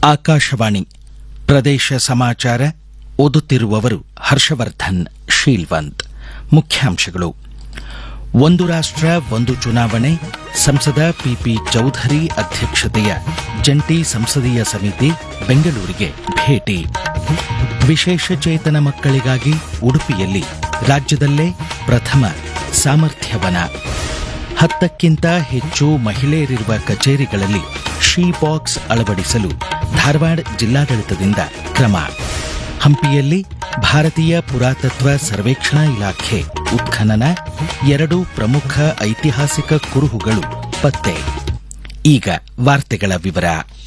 ಆಕಾಶವಾಣಿ ಪ್ರದೇಶ ಸಮಾಚಾರ ಓದುತ್ತಿರುವವರು ಹರ್ಷವರ್ಧನ್ ಶೀಲ್ವಂತ್ ಮುಖ್ಯಾಂಶಗಳು ಒಂದು ರಾಷ್ಟ್ರ ಒಂದು ಚುನಾವಣೆ ಸಂಸದ ಪಿಪಿ ಚೌಧರಿ ಅಧ್ಯಕ್ಷತೆಯ ಜಂಟಿ ಸಂಸದೀಯ ಸಮಿತಿ ಬೆಂಗಳೂರಿಗೆ ಭೇಟಿ ವಿಶೇಷ ಚೇತನ ಮಕ್ಕಳಿಗಾಗಿ ಉಡುಪಿಯಲ್ಲಿ ರಾಜ್ಯದಲ್ಲೇ ಪ್ರಥಮ ಸಾಮರ್ಥ್ಯವನ ಹತ್ತಕ್ಕಿಂತ ಹೆಚ್ಚು ಮಹಿಳೆಯರಿರುವ ಕಚೇರಿಗಳಲ್ಲಿ ಶೀ ಬಾಕ್ಸ್ ಅಳವಡಿಸಲು ಧಾರವಾಡ ಜಿಲ್ಲಾಡಳಿತದಿಂದ ಕ್ರಮ ಹಂಪಿಯಲ್ಲಿ ಭಾರತೀಯ ಪುರಾತತ್ವ ಸರ್ವೇಕ್ಷಣಾ ಇಲಾಖೆ ಉತ್ಖನನ ಎರಡು ಪ್ರಮುಖ ಐತಿಹಾಸಿಕ ಕುರುಹುಗಳು ಪತ್ತೆ ಈಗ ವಾರ್ತೆಗಳ ವಿವರ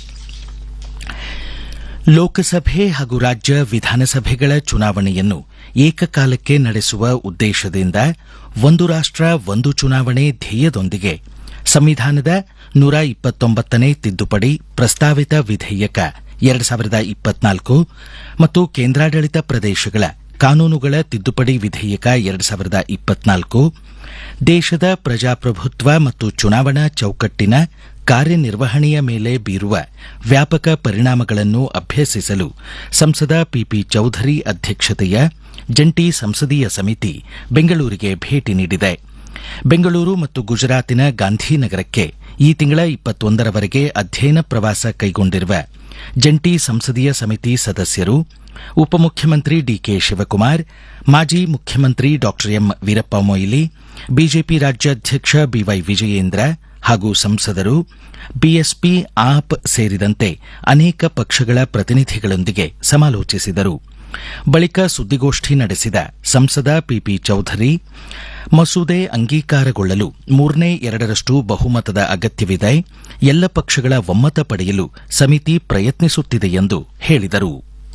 ಲೋಕಸಭೆ ಹಾಗೂ ರಾಜ್ಯ ವಿಧಾನಸಭೆಗಳ ಚುನಾವಣೆಯನ್ನು ಏಕಕಾಲಕ್ಕೆ ನಡೆಸುವ ಉದ್ದೇಶದಿಂದ ಒಂದು ರಾಷ್ಟ್ರ ಒಂದು ಚುನಾವಣೆ ಧ್ಯೇಯದೊಂದಿಗೆ ಸಂವಿಧಾನದ ನೂರ ಇಪ್ಪತ್ತೊಂಬತ್ತನೇ ತಿದ್ದುಪಡಿ ಪ್ರಸ್ತಾವಿತ ವಿಧೇಯಕ ಎರಡು ಸಾವಿರದ ಇಪ್ಪತ್ನಾಲ್ಕು ಮತ್ತು ಕೇಂದ್ರಾಡಳಿತ ಪ್ರದೇಶಗಳ ಕಾನೂನುಗಳ ತಿದ್ದುಪಡಿ ವಿಧೇಯಕ ಎರಡು ಸಾವಿರದ ಇಪ್ಪತ್ನಾಲ್ಕು ದೇಶದ ಪ್ರಜಾಪ್ರಭುತ್ವ ಮತ್ತು ಚುನಾವಣಾ ಚೌಕಟ್ಟಿನ ಕಾರ್ಯನಿರ್ವಹಣೆಯ ಮೇಲೆ ಬೀರುವ ವ್ಯಾಪಕ ಪರಿಣಾಮಗಳನ್ನು ಅಭ್ಯಸಿಸಲು ಸಂಸದ ಪಿಪಿ ಚೌಧರಿ ಅಧ್ಯಕ್ಷತೆಯ ಜಂಟಿ ಸಂಸದೀಯ ಸಮಿತಿ ಬೆಂಗಳೂರಿಗೆ ಭೇಟಿ ನೀಡಿದೆ ಬೆಂಗಳೂರು ಮತ್ತು ಗುಜರಾತಿನ ಗಾಂಧಿನಗರಕ್ಕೆ ಈ ತಿಂಗಳ ಇಪ್ಪತ್ತೊಂದರವರೆಗೆ ಅಧ್ಯಯನ ಪ್ರವಾಸ ಕೈಗೊಂಡಿರುವ ಜಂಟಿ ಸಂಸದೀಯ ಸಮಿತಿ ಸದಸ್ಯರು ಉಪಮುಖ್ಯಮಂತ್ರಿ ಡಿಕೆ ಶಿವಕುಮಾರ್ ಮಾಜಿ ಮುಖ್ಯಮಂತ್ರಿ ಡಾ ಎಂ ವೀರಪ್ಪ ಮೊಯ್ಲಿ ಬಿಜೆಪಿ ರಾಜ್ಯಾಧ್ಯಕ್ಷ ಬಿವೈ ವಿಜಯೇಂದ್ರ ಹಾಗೂ ಸಂಸದರು ಬಿಎಸ್ಪಿ ಆಪ್ ಸೇರಿದಂತೆ ಅನೇಕ ಪಕ್ಷಗಳ ಪ್ರತಿನಿಧಿಗಳೊಂದಿಗೆ ಸಮಾಲೋಚಿಸಿದರು ಬಳಿಕ ಸುದ್ದಿಗೋಷ್ಠಿ ನಡೆಸಿದ ಸಂಸದ ಪಿಪಿ ಚೌಧರಿ ಮಸೂದೆ ಅಂಗೀಕಾರಗೊಳ್ಳಲು ಮೂರನೇ ಎರಡರಷ್ಟು ಬಹುಮತದ ಅಗತ್ಯವಿದೆ ಎಲ್ಲ ಪಕ್ಷಗಳ ಒಮ್ಮತ ಪಡೆಯಲು ಸಮಿತಿ ಪ್ರಯತ್ನಿಸುತ್ತಿದೆ ಎಂದು ಹೇಳಿದರು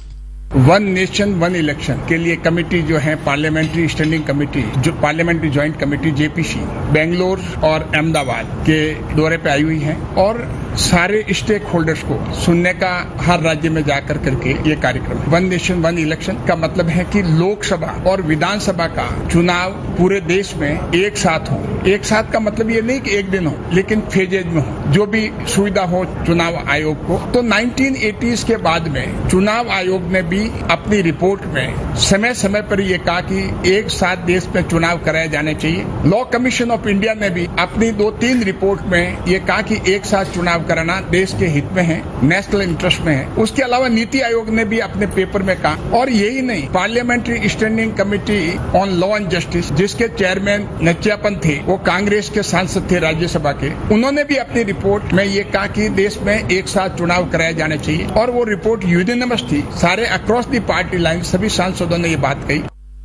वन नेशन वन इलेक्शन के लिए कमेटी जो है पार्लियामेंट्री स्टैंडिंग कमेटी जो parliamentary joint committee JPC Bangalore और अहमदाबाद के दौरे पे आई हुई है और सारे स्टेक होल्डर्स को सुनने का हर राज्य में जाकर करके ये कार्यक्रम है वन नेशन वन इलेक्शन का मतलब है कि लोकसभा और विधानसभा का चुनाव पूरे देश में एक साथ हो एक साथ का मतलब ये नहीं कि एक दिन हो लेकिन फेजेज में हो जो भी सुविधा हो चुनाव आयोग को तो 1980s के बाद में चुनाव आयोग ने भी अपनी रिपोर्ट में समय समय पर ये कहा कि एक साथ देश में चुनाव कराए जाने चाहिए लॉ कमीशन ऑफ इंडिया ने भी अपनी दो तीन रिपोर्ट में ये कहा कि एक साथ चुनाव कराना देश के हित में है नेशनल इंटरेस्ट में है उसके अलावा नीति आयोग ने भी अपने पेपर में कहा और यही नहीं parliamentary standing committee on law and justice जिसके चेयरमैन नचियापन थे वो कांग्रेस के सांसद थे राज्यसभा के उन्होंने भी अपनी रिपोर्ट में ये कहा कि देश में एक साथ चुनाव कराए जाने चाहिए और वो रिपोर्ट यूनिनमस थी सारे अक्रॉस दी पार्टी लाइन सभी सांसदों ने ये बात कही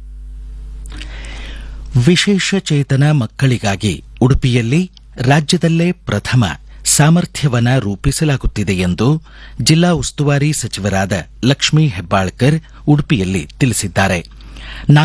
ವಿಶೇಷ ಚೇತನ ಮಕ್ಕಳಿಗಾಗಿ ಉಡುಪಿಯಲ್ಲಿ ರಾಜ್ಯದಲ್ಲೇ ಪ್ರಥಮ ಸಾಮರ್ಥ್ಯವನ ರೂಪಿಸಲಾಗುತ್ತಿದೆ ಎಂದು ಜಿಲ್ಲಾ ಉಸ್ತುವಾರಿ ಸಚಿವರಾದ ಲಕ್ಷ್ಮೀ ಹೆಬ್ಬಾಳ್ಕರ್ ಉಡುಪಿಯಲ್ಲಿ ತಿಳಿಸಿದ್ದಾರೆ